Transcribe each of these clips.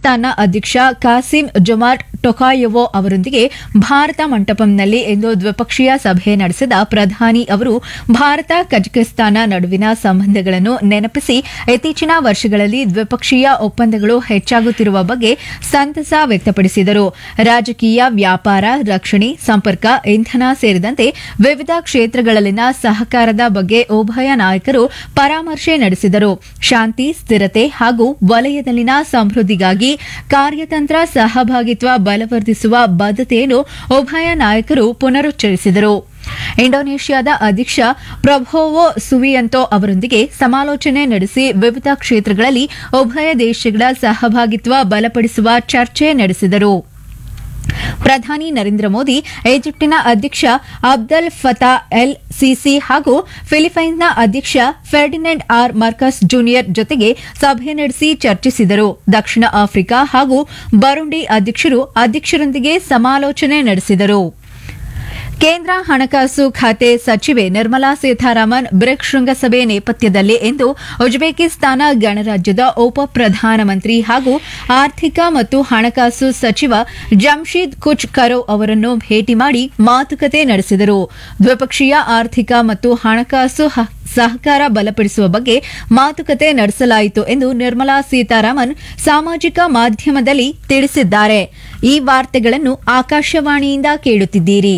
ಕಜಕಿಸ್ತಾನ್ನ ಅಧ್ಯಕ್ಷ ಕಾಸಿಂ ಜೊಮಾರ್ಟ್ ಟೊಕಾಯೊವೊ ಅವರೊಂದಿಗೆ ಭಾರತ ಮಂಟಪಂನಲ್ಲಿ ಇಂದು ದ್ವಿಪಕ್ಷೀಯ ಸಭೆ ನಡೆಸಿದ ಪ್ರಧಾನಿ ಅವರು ಭಾರತ ಕಜಕಿಸ್ತಾನ ನಡುವಿನ ಸಂಬಂಧಗಳನ್ನು ನೆನಪಿಸಿ ಇತ್ತೀಚಿನ ವರ್ಷಗಳಲ್ಲಿ ದ್ವಿಪಕ್ಷೀಯ ಒಪ್ಪಂದಗಳು ಹೆಚ್ಚಾಗುತ್ತಿರುವ ಬಗ್ಗೆ ಸಂತಸ ವ್ಯಕ್ತಪಡಿಸಿದರು ರಾಜಕೀಯ ವ್ಯಾಪಾರ ರಕ್ಷಣೆ ಸಂಪರ್ಕ ಇಂಧನ ಸೇರಿದಂತೆ ವಿವಿಧ ಕ್ಷೇತ್ರಗಳಲ್ಲಿನ ಸಹಕಾರದ ಬಗ್ಗೆ ಉಭಯ ನಾಯಕರು ಪರಾಮರ್ಶೆ ನಡೆಸಿದರು ಶಾಂತಿ ಸ್ಥಿರತೆ ಹಾಗೂ ವಲಯದಲ್ಲಿನ ಸಮೃದ್ಧಿಗಾಗಿ ಕಾರ್ಯತಂತ್ರ ಸಹಭಾಗಿತ್ವ ಬಲವರ್ಧಿಸುವ ಬದ್ಧತೆಯನ್ನು ಉಭಯ ನಾಯಕರು ಪುನರುಚ್ಚರಿಸಿದರು ಇಂಡೋನೇಷ್ಯಾದ ಅಧ್ಯಕ್ಷ ಪ್ರಭೋವೋ ಸುವಿಯಂತೋ ಅವರೊಂದಿಗೆ ಸಮಾಲೋಚನೆ ನಡೆಸಿ ವಿವಿಧ ಕ್ಷೇತ್ರಗಳಲ್ಲಿ ಉಭಯ ದೇಶಗಳ ಸಹಭಾಗಿತ್ವ ಬಲಪಡಿಸುವ ಚರ್ಚೆ ನಡೆಸಿದರು ಪ್ರಧಾನಿ ನರೇಂದ್ರ ಮೋದಿ ಈಜಿಪ್ಟಿನ ಅಧ್ಯಕ್ಷ ಅಬ್ದಲ್ ಫತಾ ಎಲ್ ಸಿಸಿ ಹಾಗೂ ಫಿಲಿಪೈನ್ಸ್ನ ಅಧ್ಯಕ್ಷ ಫೆರ್ಡಿನೆಂಡ್ ಆರ್ ಮಾರ್ಕಸ್ ಜೂನಿಯರ್ ಜೊತೆಗೆ ಸಭೆ ನಡೆಸಿ ಚರ್ಚಿಸಿದರು ದಕ್ಷಿಣ ಆಫ್ರಿಕಾ ಹಾಗೂ ಬರುಂಡಿ ಅಧ್ಯಕ್ಷರು ಅಧ್ಯಕ್ಷರೊಂದಿಗೆ ಸಮಾಲೋಚನೆ ನಡೆಸಿದರು ಕೇಂದ್ರ ಹಣಕಾಸು ಖಾತೆ ಸಚಿವೆ ನಿರ್ಮಲಾ ಸೀತಾರಾಮನ್ ಬ್ರಿಕ್ಸ್ ಶೃಂಗಸಭೆ ನೇಪಥ್ಯದಲ್ಲಿ ಇಂದು ಉಜ್ಬೇಕಿಸ್ತಾನ ಗಣರಾಜ್ಯದ ಉಪ ಪ್ರಧಾನಮಂತ್ರಿ ಹಾಗೂ ಆರ್ಥಿಕ ಮತ್ತು ಹಣಕಾಸು ಸಚಿವ ಜಮ್ಶೀದ್ ಕುಚ್ ಕರೋವ್ ಅವರನ್ನು ಭೇಟಿ ಮಾಡಿ ಮಾತುಕತೆ ನಡೆಸಿದರು ದ್ವಿಪಕ್ಷೀಯ ಆರ್ಥಿಕ ಮತ್ತು ಹಣಕಾಸು ಹ- ಸಹಕಾರ ಬಲಪಡಿಸುವ ಬಗ್ಗೆ ಮಾತುಕತೆ ನಡೆಸಲಾಯಿತು ಎಂದು ನಿರ್ಮಲಾ ಸೀತಾರಾಮನ್ ಸಾಮಾಜಿಕ ಮಾಧ್ಯಮದಲ್ಲಿ ತಿಳಿಸಿದ್ದಾರೆ ಈ ವಾರ್ತೆಗಳನ್ನು ಆಕಾಶವಾಣಿಯಿಂದ ಕೇಳುತ್ತಿದ್ದೀರಿ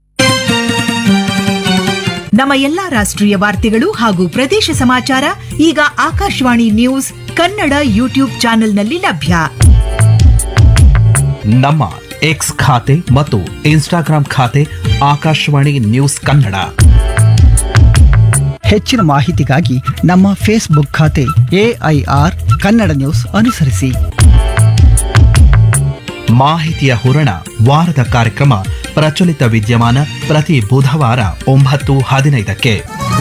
ನಮ್ಮ ಎಲ್ಲಾ ರಾಷ್ಟ್ರೀಯ ವಾರ್ತೆಗಳು ಹಾಗೂ ಪ್ರದೇಶ ಸಮಾಚಾರ ಈಗ ಆಕಾಶವಾಣಿ ನ್ಯೂಸ್ ಕನ್ನಡ ಯೂಟ್ಯೂಬ್ ಚಾನೆಲ್ನಲ್ಲಿ ಲಭ್ಯ ನಮ್ಮ ಎಕ್ಸ್ ಖಾತೆ ಮತ್ತು ಇನ್ಸ್ಟಾಗ್ರಾಂ ಖಾತೆ ಆಕಾಶವಾಣಿ ನ್ಯೂಸ್ ಕನ್ನಡ ಹೆಚ್ಚಿನ ಮಾಹಿತಿಗಾಗಿ ನಮ್ಮ ಫೇಸ್ಬುಕ್ ಖಾತೆ ಎಐಆರ್ ಕನ್ನಡ ನ್ಯೂಸ್ ಅನುಸರಿಸಿ ಮಾಹಿತಿಯ ಹೂರಣ ವಾರದ ಕಾರ್ಯಕ್ರಮ ಪ್ರಚಲಿತ ವಿದ್ಯಮಾನ ಪ್ರತಿ ಬುಧವಾರ ಒಂಬತ್ತು ಹದಿನೈದಕ್ಕೆ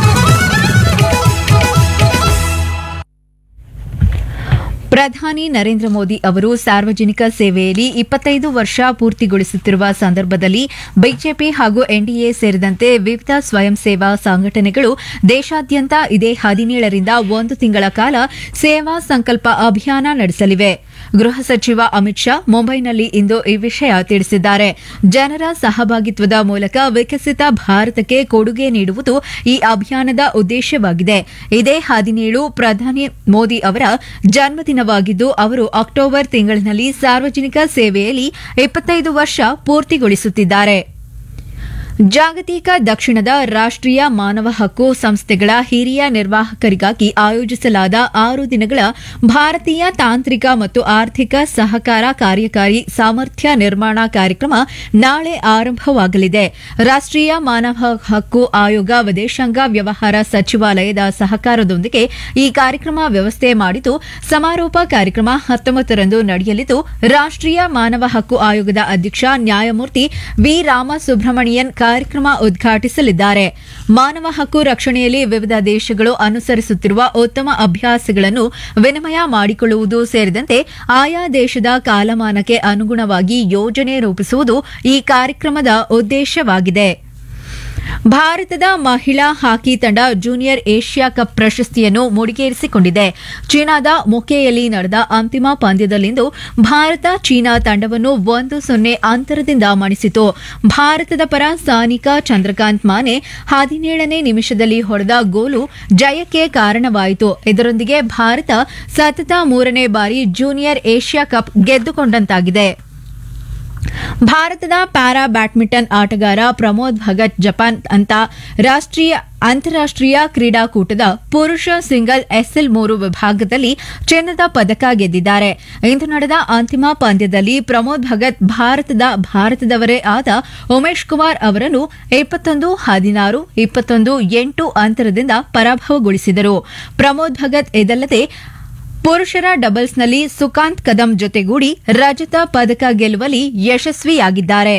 ಪ್ರಧಾನಿ ನರೇಂದ್ರ ಮೋದಿ ಅವರು ಸಾರ್ವಜನಿಕ ಸೇವೆಯಲ್ಲಿ ಇಪ್ಪತ್ತೈದು ವರ್ಷ ಪೂರ್ತಿಗೊಳಿಸುತ್ತಿರುವ ಸಂದರ್ಭದಲ್ಲಿ ಬಿಜೆಪಿ ಹಾಗೂ ಎನ್ಡಿಎ ಸೇರಿದಂತೆ ವಿವಿಧ ಸ್ವಯಂ ಸೇವಾ ಸಂಘಟನೆಗಳು ದೇಶಾದ್ಯಂತ ಇದೇ ಹದಿನೇಳರಿಂದ ಒಂದು ತಿಂಗಳ ಕಾಲ ಸೇವಾ ಸಂಕಲ್ಪ ಅಭಿಯಾನ ನಡೆಸಲಿವೆ ಗೃಹ ಸಚಿವ ಅಮಿತ್ ಶಾ ಮುಂಬೈನಲ್ಲಿ ಇಂದು ಈ ವಿಷಯ ತಿಳಿಸಿದ್ದಾರೆ ಜನರ ಸಹಭಾಗಿತ್ವದ ಮೂಲಕ ವಿಕಸಿತ ಭಾರತಕ್ಕೆ ಕೊಡುಗೆ ನೀಡುವುದು ಈ ಅಭಿಯಾನದ ಉದ್ದೇಶವಾಗಿದೆ ಇದೇ ಹದಿನೇಳು ಪ್ರಧಾನಿ ಮೋದಿ ಅವರ ಜನ್ಮದಿನವಾಗಿದ್ದು ಅವರು ಅಕ್ಟೋಬರ್ ತಿಂಗಳಿನಲ್ಲಿ ಸಾರ್ವಜನಿಕ ಸೇವೆಯಲ್ಲಿ ಇಪ್ಪತ್ತೈದು ವರ್ಷ ಪೂರ್ತಿಗೊಳಿಸುತ್ತಿದ್ದಾರೆ ಜಾಗತಿಕ ದಕ್ಷಿಣದ ರಾಷ್ಟ್ರೀಯ ಮಾನವ ಹಕ್ಕು ಸಂಸ್ಥೆಗಳ ಹಿರಿಯ ನಿರ್ವಾಹಕರಿಗಾಗಿ ಆಯೋಜಿಸಲಾದ ಆರು ದಿನಗಳ ಭಾರತೀಯ ತಾಂತ್ರಿಕ ಮತ್ತು ಆರ್ಥಿಕ ಸಹಕಾರ ಕಾರ್ಯಕಾರಿ ಸಾಮರ್ಥ್ಯ ನಿರ್ಮಾಣ ಕಾರ್ಯಕ್ರಮ ನಾಳೆ ಆರಂಭವಾಗಲಿದೆ ರಾಷ್ಟ್ರೀಯ ಮಾನವ ಹಕ್ಕು ಆಯೋಗ ವಿದೇಶಾಂಗ ವ್ಯವಹಾರ ಸಚಿವಾಲಯದ ಸಹಕಾರದೊಂದಿಗೆ ಈ ಕಾರ್ಯಕ್ರಮ ವ್ಯವಸ್ಥೆ ಮಾಡಿದ್ದು ಸಮಾರೋಪ ಕಾರ್ಯಕ್ರಮ ಹತ್ತೊಂಬತ್ತರಂದು ನಡೆಯಲಿದ್ದು ರಾಷ್ಟ್ರೀಯ ಮಾನವ ಹಕ್ಕು ಆಯೋಗದ ಅಧ್ಯಕ್ಷ ನ್ಯಾಯಮೂರ್ತಿ ವಿ ರಾಮಸುಬ್ರಹ್ಮಣಿಯನ್ ಕಾರ್ಯಕ್ರಮ ಉದ್ಘಾಟಿಸಲಿದ್ದಾರೆ ಮಾನವ ಹಕ್ಕು ರಕ್ಷಣೆಯಲ್ಲಿ ವಿವಿಧ ದೇಶಗಳು ಅನುಸರಿಸುತ್ತಿರುವ ಉತ್ತಮ ಅಭ್ಯಾಸಗಳನ್ನು ವಿನಿಮಯ ಮಾಡಿಕೊಳ್ಳುವುದು ಸೇರಿದಂತೆ ಆಯಾ ದೇಶದ ಕಾಲಮಾನಕ್ಕೆ ಅನುಗುಣವಾಗಿ ಯೋಜನೆ ರೂಪಿಸುವುದು ಈ ಕಾರ್ಯಕ್ರಮದ ಉದ್ದೇಶವಾಗಿದೆ ಭಾರತದ ಮಹಿಳಾ ಹಾಕಿ ತಂಡ ಜೂನಿಯರ್ ಏಷ್ಯಾ ಕಪ್ ಪ್ರಶಸ್ತಿಯನ್ನು ಮುಡಿಗೇರಿಸಿಕೊಂಡಿದೆ ಚೀನಾದ ಮೊಕೆಯಲ್ಲಿ ನಡೆದ ಅಂತಿಮ ಪಂದ್ಯದಲ್ಲಿಂದು ಭಾರತ ಚೀನಾ ತಂಡವನ್ನು ಒಂದು ಸೊನ್ನೆ ಅಂತರದಿಂದ ಮಣಿಸಿತು ಭಾರತದ ಪರ ಸಾನಿಕಾ ಚಂದ್ರಕಾಂತ್ ಮಾನೆ ಹದಿನೇಳನೇ ನಿಮಿಷದಲ್ಲಿ ಹೊಡೆದ ಗೋಲು ಜಯಕ್ಕೆ ಕಾರಣವಾಯಿತು ಇದರೊಂದಿಗೆ ಭಾರತ ಸತತ ಮೂರನೇ ಬಾರಿ ಜೂನಿಯರ್ ಏಷ್ಯಾ ಕಪ್ ಗೆದ್ದುಕೊಂಡಂತಾಗಿದೆ ಭಾರತದ ಪ್ಯಾರಾ ಬ್ಯಾಡ್ಮಿಂಟನ್ ಆಟಗಾರ ಪ್ರಮೋದ್ ಭಗತ್ ಜಪಾನ್ ಅಂತ ರಾಷ್ಟ್ರೀಯ ಅಂತಾರಾಷ್ಟ್ರೀಯ ಕ್ರೀಡಾಕೂಟದ ಪುರುಷ ಸಿಂಗಲ್ ಎಸ್ಎಲ್ ಮೂರು ವಿಭಾಗದಲ್ಲಿ ಚಿನ್ನದ ಪದಕ ಗೆದ್ದಿದ್ದಾರೆ ಇಂದು ನಡೆದ ಅಂತಿಮ ಪಂದ್ಯದಲ್ಲಿ ಪ್ರಮೋದ್ ಭಗತ್ ಭಾರತದ ಭಾರತದವರೇ ಆದ ಉಮೇಶ್ ಕುಮಾರ್ ಅವರನ್ನು ಇಪ್ಪತ್ತೊಂದು ಹದಿನಾರು ಇಪ್ಪತ್ತೊಂದು ಎಂಟು ಅಂತರದಿಂದ ಪರಾಭವಗೊಳಿಸಿದರು ಪ್ರಮೋದ್ ಭಗತ್ ಇದಲ್ಲದೆ ಪುರುಷರ ಡಬಲ್ಸ್ನಲ್ಲಿ ಸುಕಾಂತ್ ಕದಂ ಜೊತೆಗೂಡಿ ರಜತ ಪದಕ ಗೆಲ್ಲುವಲ್ಲಿ ಯಶಸ್ವಿಯಾಗಿದ್ದಾರೆ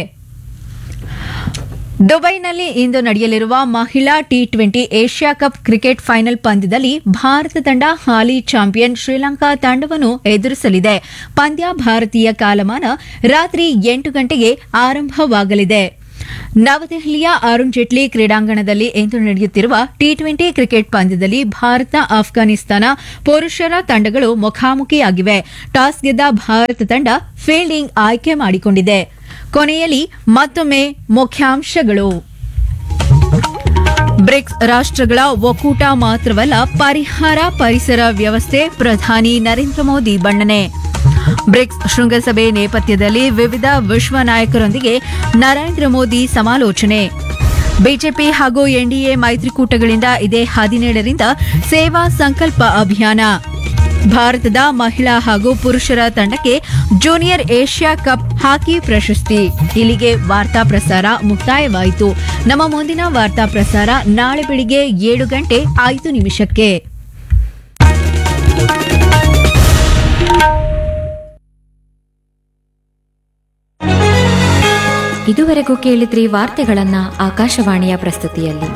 ದುಬೈನಲ್ಲಿ ಇಂದು ನಡೆಯಲಿರುವ ಮಹಿಳಾ T twenty Asia cup cricket final ಪಂದ್ಯದಲ್ಲಿ ಭಾರತ ತಂಡ ಹಾಲಿ ಚಾಂಪಿಯನ್ ಶ್ರೀಲಂಕಾ ತಂಡವನ್ನು ಎದುರಿಸಲಿದೆ ಪಂದ್ಯ ಭಾರತೀಯ ಕಾಲಮಾನ ರಾತ್ರಿ ಎಂಟು ಗಂಟೆಗೆ ಆರಂಭವಾಗಲಿದೆ ನವದೆಹಲಿಯ ಅರುಣ್ ಜೇಟ್ಲಿ ಕ್ರೀಡಾಂಗಣದಲ್ಲಿ ಇಂದು ನಡೆಯುತ್ತಿರುವ ಟಿ ಟ್ವೆಂಟಿ ಕ್ರಿಕೆಟ್ ಪಂದ್ಯದಲ್ಲಿ ಭಾರತ ಆಫ್ಘಾನಿಸ್ತಾನ ಪುರುಷರ ತಂಡಗಳು ಮುಖಾಮುಖಿಯಾಗಿವೆ ಟಾಸ್ ಗೆದ್ದ ಭಾರತ ತಂಡ ಫೀಲ್ಡಿಂಗ್ ಆಯ್ಕೆ ಮಾಡಿಕೊಂಡಿದೆ ಕೊನೆಯಲ್ಲಿ ಮತ್ತೊಮ್ಮೆ ಮುಖ್ಯಾಂಶಗಳು ಬ್ರಿಕ್ಸ್ ರಾಷ್ಟ್ರಗಳ ಒಕ್ಕೂಟ ಮಾತ್ರವಲ್ಲ ಪರಿಹಾರ ಪರಿಸರ ವ್ಯವಸ್ಥೆ ಪ್ರಧಾನಿ ನರೇಂದ್ರ ಮೋದಿ ಬಣ್ಣನೆ ಬ್ರಿಕ್ಸ್ ಶೃಂಗಸಭೆ ನೇಪಥ್ಯದಲ್ಲಿ ವಿವಿಧ ವಿಶ್ವ ನಾಯಕರೊಂದಿಗೆ ನರೇಂದ್ರ ಮೋದಿ ಸಮಾಲೋಚನೆ ಬಿಜೆಪಿ ಹಾಗೂ ಎನ್ಡಿಎ ಮೈತ್ರಿಕೂಟಗಳಿಂದ ಇದೇ ಹದಿನೇಳರಿಂದ ಸೇವಾ ಸಂಕಲ್ಪ ಅಭಿಯಾನ ಭಾರತದ ಮಹಿಳಾ ಹಾಗೂ ಪುರುಷರ ತಂಡಕ್ಕೆ ಜೂನಿಯರ್ ಏಷ್ಯಾ ಕಪ್ ಹಾಕಿ ಪ್ರಶಸ್ತಿ ಇಲ್ಲಿಗೆ ವಾರ್ತಾ ಪ್ರಸಾರ ಮುಕ್ತಾಯವಾಯಿತು ನಮ್ಮ ಮುಂದಿನ ವಾರ್ತಾ ಪ್ರಸಾರ ನಾಳೆ ಬೆಳಿಗ್ಗೆ ಏಳು ಗಂಟೆ ಐದು ನಿಮಿಷಕ್ಕೆ ಇದುವರೆಗೂ ಕೇಳಿದ್ರಿ ವಾರ್ತೆಗಳನ್ನ ಆಕಾಶವಾಣಿಯ ಪ್ರಸ್ತುತಿಯಲ್ಲಿ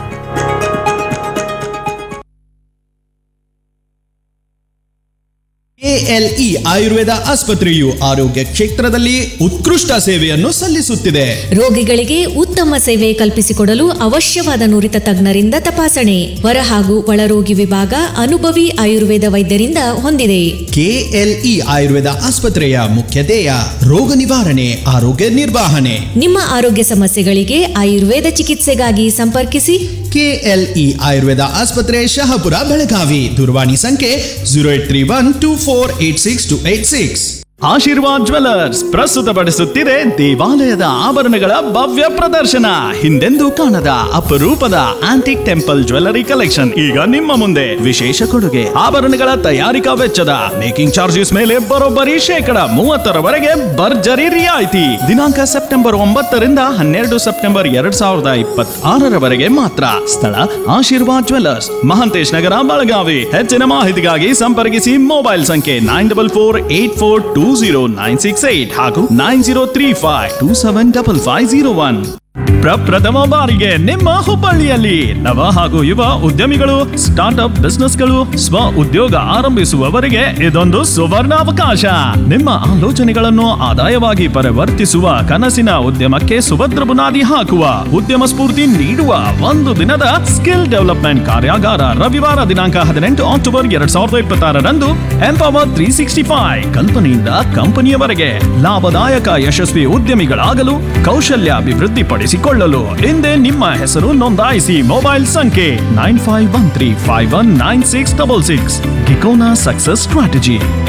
ಎಎಲ್ಇ ಆಯುರ್ವೇದ ಆಸ್ಪತ್ರೆಯು ಆರೋಗ್ಯ ಕ್ಷೇತ್ರದಲ್ಲಿ ಉತ್ಕೃಷ್ಟ ಸೇವೆಯನ್ನು ಸಲ್ಲಿಸುತ್ತಿದೆ ರೋಗಿಗಳಿಗೆ ಉತ್ತಮ ಸೇವೆ ಕಲ್ಪಿಸಿಕೊಡಲು ಅವಶ್ಯವಾದ ನುರಿತ ತಜ್ಞರಿಂದ ತಪಾಸಣೆ ಹೊರ ಹಾಗೂ ಒಳರೋಗಿ ವಿಭಾಗ ಅನುಭವಿ ಆಯುರ್ವೇದ ವೈದ್ಯರಿಂದ ಹೊಂದಿದೆ ಕೆಎಲ್ಇ ಆಯುರ್ವೇದ ಆಸ್ಪತ್ರೆಯ ಮುಖ್ಯ ಧ್ಯೇಯ ರೋಗ ನಿವಾರಣೆ ಆರೋಗ್ಯ ನಿರ್ವಹಣೆ ನಿಮ್ಮ ಆರೋಗ್ಯ ಸಮಸ್ಯೆಗಳಿಗೆ ಆಯುರ್ವೇದ ಚಿಕಿತ್ಸೆಗಾಗಿ ಸಂಪರ್ಕಿಸಿ ಕೆಎಲ್ಇ ಆಯುರ್ವೇದ ಆಸ್ಪತ್ರೆ ಶಹಾಪುರ ಬೆಳಗಾವಿ ದೂರವಾಣಿ ಸಂಖ್ಯೆ zero eight three one two four eight six two eight six Ashirwad jewellers ಪ್ರಸ್ತುತಪಡಿಸುತ್ತಿದೆ ದೇವಾಲಯದ ಆಭರಣಗಳ ಭವ್ಯ ಪ್ರದರ್ಶನ ಹಿಂದೆಂದೂ ಕಾಣದ ಅಪರೂಪದ ಆಂಟಿಕ್ ಟೆಂಪಲ್ ಜ್ವೆಲ್ಲರಿ ಕಲೆಕ್ಷನ್ ಈಗ ನಿಮ್ಮ ಮುಂದೆ ವಿಶೇಷ ಕೊಡುಗೆ ಆಭರಣಗಳ ತಯಾರಿಕಾ ವೆಚ್ಚದ ಮೇಕಿಂಗ್ ಚಾರ್ಜಸ್ ಮೇಲೆ ಬರೋಬ್ಬರಿ ಶೇಕಡ ಮೂವತ್ತರವರೆಗೆ ಭರ್ಜರಿ ರಿಯಾಯಿತಿ ದಿನಾಂಕ ಸೆಪ್ಟೆಂಬರ್ ಒಂಬತ್ತರಿಂದ ಹನ್ನೆರಡು ಸೆಪ್ಟೆಂಬರ್ ಎರಡ್ ಸಾವಿರದ ಇಪ್ಪತ್ತಾರರವರೆಗೆ ಮಾತ್ರ ಸ್ಥಳ ಆಶೀರ್ವಾದ್ ಜ್ವೆಲ್ಲರ್ಸ್ ಮಹಾಂತೇಶ್ ನಗರ ಬೆಳಗಾವಿ ಹೆಚ್ಚಿನ ಮಾಹಿತಿಗಾಗಿ ಸಂಪರ್ಕಿಸಿ ಮೊಬೈಲ್ ಸಂಖ್ಯೆ nine double four eight four two zero nine six eight ಹಾಗೂ nine zero three five two seven double five zero one ಪ್ರಪ್ರಥಮ ಬಾರಿಗೆ ನಿಮ್ಮ ಹುಬ್ಬಳ್ಳಿಯಲ್ಲಿ ನವ ಹಾಗೂ ಯುವ ಉದ್ಯಮಿಗಳು ಸ್ಟಾರ್ಟ್ಅಪ್ ಬಿಸ್ನೆಸ್ಗಳು ಸ್ವ ಉದ್ಯೋಗ ಆರಂಭಿಸುವವರಿಗೆ ಇದೊಂದು ಸುವರ್ಣ ಅವಕಾಶ ನಿಮ್ಮ ಆಲೋಚನೆಗಳನ್ನು ಆದಾಯವಾಗಿ ಪರಿವರ್ತಿಸುವ ಕನಸಿನ ಉದ್ಯಮಕ್ಕೆ ಸುಭದ್ರ ಬುನಾದಿ ಹಾಕುವ ಉದ್ಯಮ ಸ್ಫೂರ್ತಿ ನೀಡುವ ಒಂದು ದಿನದ ಸ್ಕಿಲ್ ಡೆವಲಪ್ಮೆಂಟ್ ಕಾರ್ಯಾಗಾರ ರವಿವಾರ ದಿನಾಂಕ ಹದಿನೆಂಟು ಅಕ್ಟೋಬರ್ ಎರಡ್ ಸಾವಿರದ ಇಪ್ಪತ್ತಾರರಂದು ಎಂಪವರ್ ತ್ರೀ ಸಿಕ್ಸ್ಟಿ ಫೈವ್ ಕಲ್ಪನೆಯಿಂದ ಕಂಪನಿಯವರೆಗೆ ಲಾಭದಾಯಕ ಯಶಸ್ವಿ ಉದ್ಯಮಿಗಳಾಗಲು ಕೌಶಲ್ಯಾಭಿವೃದ್ಧಿಪಡಿಸಿಕೊಳ್ಳಲು ಹಿಂದೆ ನಿಮ್ಮ ಹೆಸರು ನೋಂದಾಯಿಸಿ ಮೊಬೈಲ್ ಸಂಖ್ಯೆ nine five one three five one nine six double six ಗಿಕೋನಾ ಸಕ್ಸಸ್ ಸ್ಟ್ರಾಟಜಿ